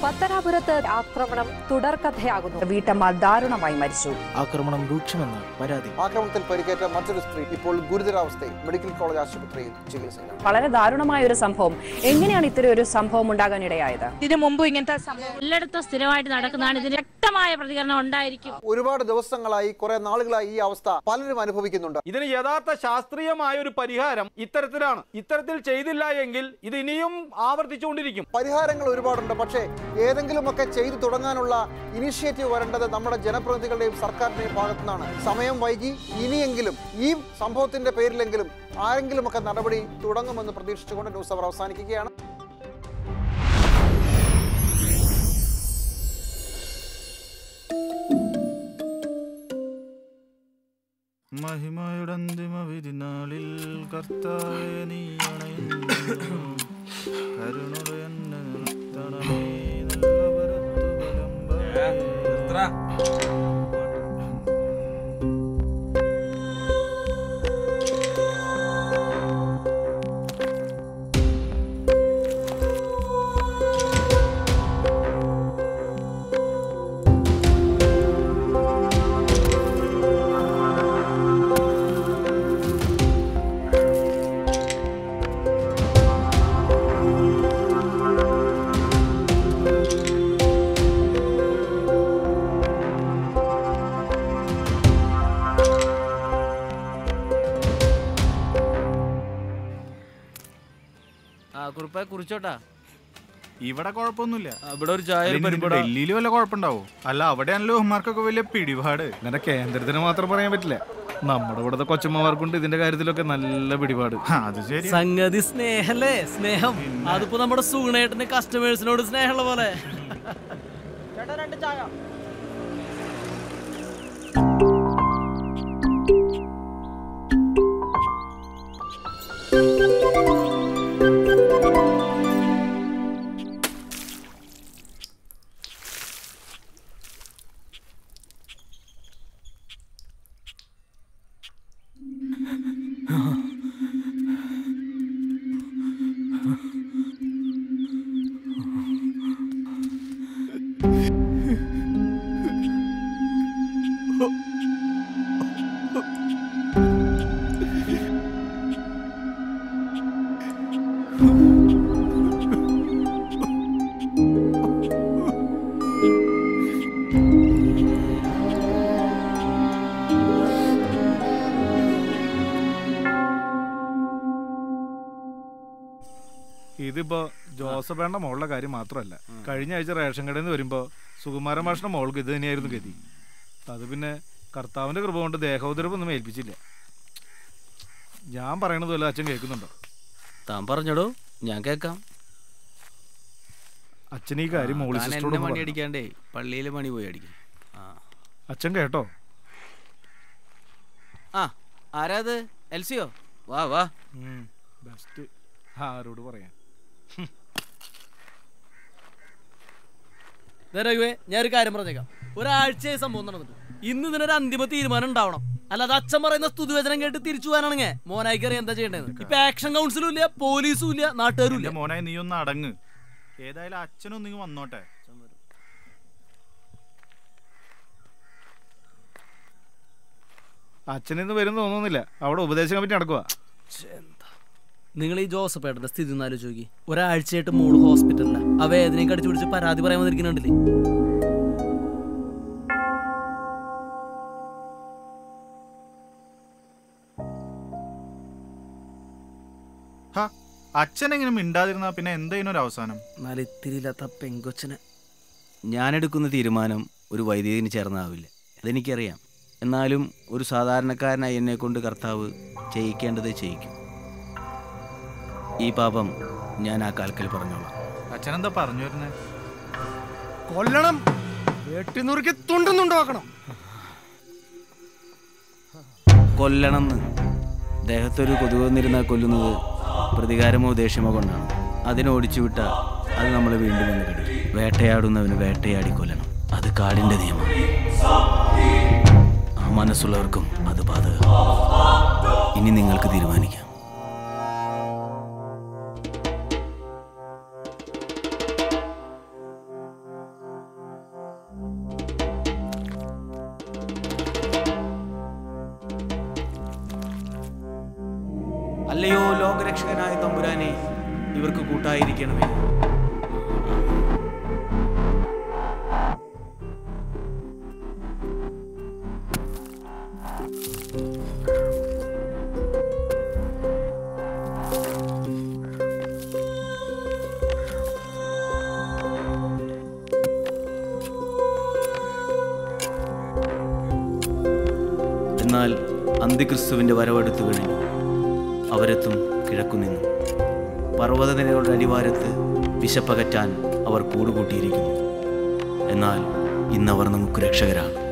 പത്തനാപുരത്ത് ആക്രമണം തുടർക്കഥയാകുന്നു വീട്ടമ്മ ദാരുണമായി മരിച്ചു ആക്രമണം രൂക്ഷമെന്ന് പരാതി ആക്രമണത്തിൽ പരിക്കേറ്റ മറ്റൊരു സ്ത്രീ ഇപ്പോൾ ഗുരുതരാവസ്ഥയിൽ മെഡിക്കൽ കോളേജ് ആശുപത്രിയിൽ ചികിത്സയിലാണ് വളരെ ദാരുണമായ ഒരു സംഭവം എങ്ങനെയാണ് ഇത്തരം ഒരു സംഭവം ഉണ്ടാകാനിടയായത് ഇതിനു മുമ്പ് ഇങ്ങനത്തെ സംഭവം എല്ലായിടത്തും സ്ഥിരമായിട്ട് നടക്കുന്നതാണ് ഇതിന് വ്യക്തമായ പ്രതികരണം ഉണ്ടായിരിക്കും ഒരുപാട് ദിവസങ്ങളായി കുറെ നാളുകളായി ഈ അവസ്ഥ പലരും അനുഭവിക്കുന്നുണ്ട് ഇതിന് യഥാർത്ഥ ശാസ്ത്രീയമായ ഒരു പരിഹാരം ഇത്തരത്തിലാണ് ഇത്തരത്തിൽ ചെയ്തില്ല എങ്കിൽ ഇത് ഇനിയും ആവർത്തിച്ചുകൊണ്ടിരിക്കും പരിഹാരങ്ങൾ ഒരുപാടുണ്ട് പക്ഷേ ഏതെങ്കിലുമൊക്കെ ചെയ്തു തുടങ്ങാനുള്ള ഇനിഷ്യേറ്റീവ് വരേണ്ടത് നമ്മുടെ ജനപ്രതിനിധികളുടെയും സർക്കാരിന്റെയും ഭാഗത്തു നിന്നാണ് സമയം വൈകി ഇനിയെങ്കിലും ഈ സംഭവത്തിന്റെ പേരിലെങ്കിലും ആരെങ്കിലുമൊക്കെ നടപടി തുടങ്ങുമെന്ന് പ്രതീക്ഷിച്ചുകൊണ്ട് ന്യൂസ് അവർ അവസാനിക്കുകയാണ് മഹിമയുടെ അന്തിമ വിധിനാളിൽ കർത്താവെ നീ അണയുന്നു കരുണയുടെ എന്നെ നിർത്തണമേ നല്ലവരത്തു വിളമ്പാതെ. ആ കുറിപ്പെ കുറിച്ചോട്ടാ ഇവിടെ കുഴപ്പമൊന്നുമില്ല ഇവിടെ ഒരു ചായ ഒരു പരിപ്പട ഡൽഹിയിൽ വല്ല കുഴപ്പമുണ്ടാവോ അല്ല അവിടെയാണല്ലോ ഉമ്മാർക്കൊക്കെ വലിയ പിടിപാട് അങ്ങനെ കേന്ദ്രത്തിന് മാത്രം പറയാൻ പറ്റില്ല നമ്മുടെ ഇവിടുത്തെ കൊച്ചമ്മമാർക്കുണ്ട് ഇതിന്റെ കാര്യത്തിലൊക്കെ നല്ല പിടിപാട് ആ, അത് ശരി സംഗതി സ്നേഹല്ലേ സ്നേഹം അതിപ്പോ നമ്മുടെ സൂണേട്ടന്റെ കസ്റ്റമേഴ്സിനോട് സ്നേഹമുള്ള പോലെ ഇതിപ്പോ ജോസഫേണ്ട മോളുടെ കാര്യം മാത്രമല്ല കഴിഞ്ഞ ആഴ്ച റേഷൻ കടയിൽ നിന്ന് വരുമ്പോ സുകുമാരൻ മാഷിന്റെ മോൾക്ക് ഇത് തന്നെയായിരുന്നു ഗതി അത് പിന്നെ കർത്താവിന്റെ കൃപ കൊണ്ട് ദേഹോദരവൊന്നും ഏൽപ്പിച്ചില്ല ഞാൻ പറയണത് വല്ല അച്ഛൻ കേൾക്കുന്നുണ്ടോ താൻ പറഞ്ഞോടോ ഞാൻ കേക്കാം അച്ഛൻ ഈ കാര്യം മോളി താൻ സിസ്റ്ററോട് എന്നെ ഒന്ന് മണി പറ. അടിക്കാണ്ടേ പള്ളിയിലെ മണി പോയി അടിക്കും ആ അച്ഛൻ കേട്ടോ ആ ആരാ അത് എൽസിയോ വാ വാ ബെസ്റ്റ് ആരോട് പറയാൻ ഞാൻ ഒരു കാര്യം പറഞ്ഞേക്കാം ഒരാഴ്ചയായി സംഭവം നടന്നിട്ട് ഇന്ന് ഇതിനൊരു അന്തിമ തീരുമാനം ഉണ്ടാവണം അല്ലാതെ അച്ഛൻ പറയുന്ന സ്തുതിവചനം കേട്ട് തിരിച്ചു പോകാനാണെങ്കിൽ മോനായിക്ക് അറിയാം എന്താ ചെയ്യേണ്ടത് ഇപ്പൊ ആക്ഷൻ കൗൺസിലും ഇല്ല പോലീസും ഇല്ല നാട്ടുകാരും ഇല്ല എന്റെ മോനായി നീ ഒന്ന് അടങ്ങ് ഏതായാലും അച്ഛനൊന്നും ഇങ്ങ് വന്നോട്ടെ അച്ഛനിന്ന് വരും തോന്നുന്നില്ല അവിടെ ഉപദേശം കമ്മിറ്റി നടക്കുക നിങ്ങൾ ഈ ജോസഫ് ഏട്ടന്റെ സ്ഥിതി ഒന്ന് ആലോചിച്ച് നോക്കി ഒരാഴ്ചയായിട്ട് മോള് ഹോസ്പിറ്റലില ആ വേദനയും കടിച്ചു പിടിച്ച് പരാതി പറയാൻ വന്നിരിക്കുന്നുണ്ടല്ലേ ഹാ അച്ഛൻ എങ്ങനെ മിണ്ടാതിരുന്നാ പിന്നെ എന്താ ഇതിനൊരു അവസാനം എന്നാൽ ഇത്തിരി ഇല്ലാത്ത പെങ്കൊച്ചനെ ഞാനെടുക്കുന്ന തീരുമാനം ഒരു വൈദികന് ചേർന്നാവില്ല അതെനിക്കറിയാം എന്നാലും ഒരു സാധാരണക്കാരനായി എന്നെ കൊണ്ട് കർത്താവ് ചെയ്യിക്കേണ്ടത് ചെയ്യിക്കും ഈ പാപം ഞാൻ ആ കാൽക്കൽ പറഞ്ഞോളാം അച്ഛൻ എന്താ പറഞ്ഞു വരുന്നേ കൊല്ലണം വെട്ടിനുറുക്കി തുണ്ടുന്നുണ്ടാക്കണം കൊല്ലണമെന്ന് ദേഹത്തൊരു കൊതുക് വന്നിരുന്നാൽ കൊല്ലുന്നത് പ്രതികാരമോ ദേഷ്യമോ കൊണ്ടാണ് അതിനെ ഓടിച്ചു വിട്ട അത് നമ്മളെ വീണ്ടും വന്ന് കടിക്കും വേട്ടയാടുന്നവന് വേട്ടയാടി കൊല്ലണം അത് കാടിന്റെ നിയമം ആ മനസ്സുള്ളവർക്കും അത് ബാധകം ഇനി നിങ്ങൾക്ക് തീരുമാനിക്കാം അല്ലയോ ലോകരക്ഷകനായ തമ്പുരാനെ ഇവർക്ക് കൂട്ടായിരിക്കണമേ എന്നാൽ അന്തിക്രിസ്തുവിൻ്റെ വരവെടുത്തു കഴിഞ്ഞു അവരെത്തും കിഴക്കുനിന്നു പർവ്വതനിരകളുടെ അടിവാരത്ത് വിശപ്പകറ്റാൻ അവർ കൂടുകൂട്ടിയിരിക്കുന്നു എന്നാൽ ഇന്നവർ നമുക്ക് രക്ഷകരാണ്